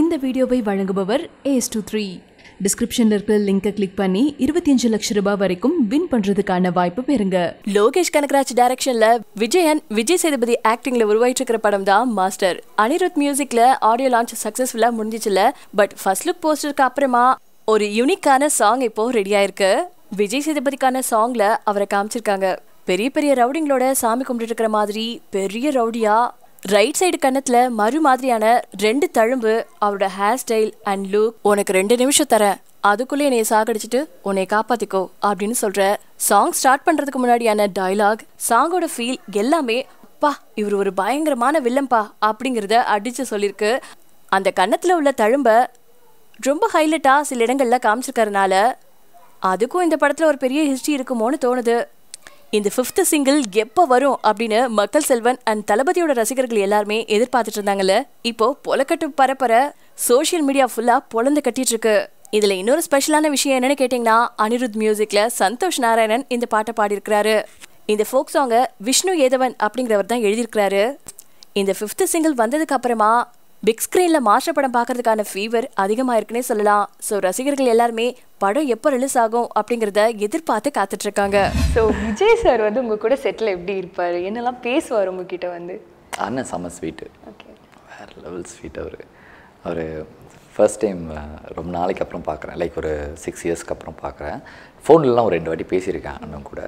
இந்த வீடியோவை வழங்குபவர் ஏஸ் டூ த்ரீ டிஸ்கிரிப்ஷன்ல இருக்கிற லிங்கை கிளிக் பண்ணி இருபத்தி அஞ்சு லட்சம் ரூபாய் வரைக்கும் வின் பண்றதுக்கான வாய்ப்பு பெறுங்க லோகேஷ் கனகராஜ் டைரக்ஷன்ல விஜயன் விஜய் சேதுபதி ஆக்டிங்ல உருவாயிட்டு இருக்கிற படம் தான் மாஸ்டர் அனிருத் மியூசிக்ல ஆடியோ லான்ச் சக்சஸ்ஃபுல்லா முடிஞ்சிச்சுல பட் ஃபர்ஸ்ட் லுக் போஸ்டருக்கு அப்புறமா ஒரு யூனிக்கான சாங் இப்போ ரெடி ஆயிருக்கு விஜய் சேதுபதிக்கான சாங்ல அவரை காமிச்சிருக்காங்க பெரிய பெரிய ரவுடிங்களோட சாமி கும்பிட்டு இருக்கிற மாதிரி பெரிய ரவுடியா ரைட் சைடு கன்னத்துல மறு மாதிரியான ரெண்டு தழும்பு அவரோட ஹேர் ஸ்டைல் அண்ட் லுக் உனக்கு ரெண்டு நிமிஷம் தரேன் அதுக்குள்ளே என்னைய சாகடிச்சிட்டு உன்னை காப்பாத்திக்கோ அப்படின்னு சொல்ற சாங் ஸ்டார்ட் பண்றதுக்கு முன்னாடியான டயலாக் சாங்கோட ஃபீல் எல்லாமே பா இவர் ஒரு பயங்கரமான வில்லம்பா அப்படிங்கிறத அடிச்சு சொல்லியிருக்கு அந்த கன்னத்துல உள்ள தழும்ப ரொம்ப ஹைலைட்டா சில இடங்கள்ல காமிச்சிருக்கறனால அதுக்கும் இந்த படத்துல ஒரு பெரிய ஹிஸ்டரி இருக்குமோன்னு தோணுது இந்த ஃபிஃப்த் சிங்கிள் எப்போ வரும் அப்படின்னு மக்கள் செல்வன் அண்ட் தளபதியோட ரசிகர்கள் எல்லாருமே எதிர்பார்த்துட்டு இருந்தாங்கல்ல இப்போ பொலக்கட்டு பரப்பர சோஷியல் மீடியா ஃபுல்லா பொழந்து கட்டிட்டு இருக்கு இதுல இன்னொரு ஸ்பெஷலான விஷயம் என்னன்னு கேட்டிங்கன்னா அனிருத் மியூசிக்ல சந்தோஷ் நாராயணன் இந்த பாட்டை பாடியிருக்கிறாரு இந்த ஃபோக் சாங்கை விஷ்ணு ஏதவன் அப்படிங்கிறவர் தான் எழுதியிருக்கிறாரு இந்த ஃபிஃப்த் சிங்கிள் வந்ததுக்கு அப்புறமா பிக் ஸ்க்ரீன்ல மாஸ்டர் படம் பார்க்கறதுக்கான ஃபீவர் அதிகமா இருக்குன்னே சொல்லலாம் ஸோ ரசிகர்கள் எல்லாருமே படம் எப்போ ரிலீஸ் ஆகும் அப்படிங்கிறத எதிர்பார்த்து காத்துட்டு இருக்காங்க ஸோ விஜய் சார் வந்து உங்க கூட செட்டில் எப்படி இருப்பார் என்னெல்லாம் பேசுவார் உங்ககிட்ட வந்து அண்ணன் செம்ம ஸ்வீட்டு ஓகே வேறு லெவல் ஸ்வீட் அவர் அவர் ஃபர்ஸ்ட் டைம் ரொம்ப நாளைக்கு அப்புறம் பார்க்குறேன் லைக் ஒரு சிக்ஸ் இயர்ஸ்க்கு அப்புறம் பார்க்குறேன் ஃபோன்லலாம் ஒரு ரெண்டு வாட்டி பேசியிருக்கேன் அண்ணன் கூட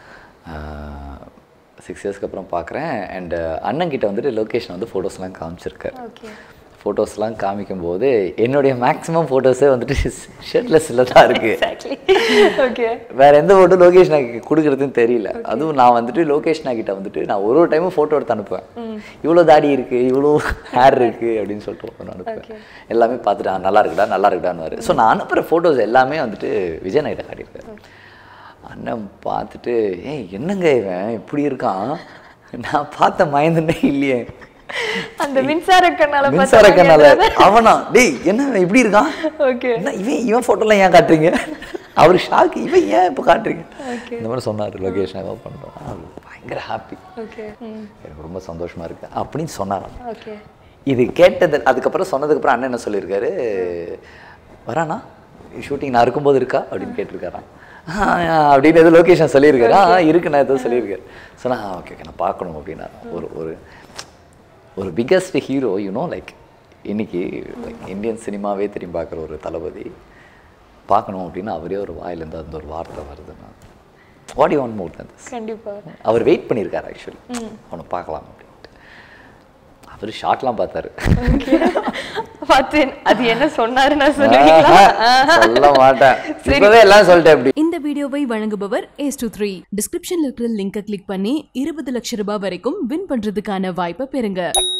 சிக்ஸ் இயர்ஸ்க்கு அப்புறம் பார்க்குறேன் அண்டு அண்ணன்கிட்ட வந்துட்டு லொக்கேஷன் வந்து ஃபோட்டோஸ்லாம் காமிச்சிருக்காரு ஓகே ஃபோட்டோஸ்லாம் காமிக்கும்போது என்னுடைய மேக்ஸிமம் ஃபோட்டோஸே வந்துட்டு ஷர்ட்லெஸ்ஸில் தான் இருக்குது எக்ஸாக்ட்லி ஓகே வேற எந்த ஃபோட்டோ லோகேஷ் நாக்கு கொடுக்குறதுன்னு தெரியல அதுவும் நான் வந்துட்டு லோகேஷ் கிட்ட வந்துட்டு நான் ஒரு ஒரு டைமும் ஃபோட்டோ எடுத்து அனுப்புவேன் இவ்வளோ தாடி இருக்கு இவ்வளோ ஹேர் இருக்கு அப்படின்னு சொல்லிட்டு ஒன்று அனுப்புவேன் எல்லாமே பார்த்துட்டு "ஆ, நல்லா இருக்குடா நல்லா இருக்குடான்னு ஸோ நான் அனுப்புகிற ஃபோட்டோஸ் எல்லாமே வந்துட்டு விஜய் நாயிட்ட காட்டியிருக்காரு அண்ணன் பார்த்துட்டு ஏய் என்னங்க இவன் இப்படி இருக்கான் நான் பார்த்த மயந்தனே இல்லையே அந்த மின்சார கண்ணால மின்சார கண்ணால அவனா டேய் என்ன இவன் இப்படி இருக்கான் ஓகே என்ன இவன் இவன் ஃபோட்டோலாம் ஏன் காட்டுறீங்க அவர் ஷாக் இவன் ஏன் இப்போ காட்டுறீங்க இந்த மாதிரி சொன்னார் லொகேஷன் ஏதோ பண்ணுறோம் அவர் பயங்கர ஹாப்பி ஓகே எனக்கு ரொம்ப சந்தோஷமா இருக்கு அப்படின்னு சொன்னாராம் ஓகே இது கேட்டது அதுக்கப்புறம் சொன்னதுக்கப்புறம் அண்ணன் என்ன சொல்லியிருக்காரு வரானா ஷூட்டிங் நான் இருக்கும்போது இருக்கா அப்படின்னு கேட்டிருக்காராம் "ஆ, ஆ," அப்படின்னு எதுவும் லொக்கேஷன் சொல்லியிருக்காரு ஆ இருக்கு நான் எதுவும் சொல்லியிருக்காரு சொன்னா ஓகே ஓகே நான் பார்க்கணும் அப்படின்னா ஒரு ஒரு ஒரு பிக்கஸ்ட் ஹீரோ யூனோ லைக் இன்னைக்கு லைக் இந்தியன் சினிமாவே திரும்பி பார்க்குற ஒரு தளபதி பார்க்கணும் அப்படின்னு அவரே ஒரு வாயிலேருந்து அந்த ஒரு வார்த்தை வருதுன்னா what you want more than கண்டிப்பா அவர் வெயிட் பண்ணியிருக்காரு ஆக்சுவலி அவனை பார்க்கலாம் அப்படின்ட்டு அவர் ஷார்ட்லாம் பார்த்தாரு பார்த்து அது என்ன சொன்னாருன்னு சொல்லுவீங்களா ஆஹா, சொல்ல மாட்டேன் இப்பவே எல்லாம் சொல்லிட்டேன் எப்படி இந்த வீடியோவை வழங்குபவர் ஏஸ் டூ த்ரீ டிஸ்கிரிப்ஷன்ல இருக்கிற லிங்கை கிளிக் பண்ணி இருபது லட்சம் ரூபாய் வரைக்கும் வின் பண்றதுக்கான வாய்ப்பை பெறுங்க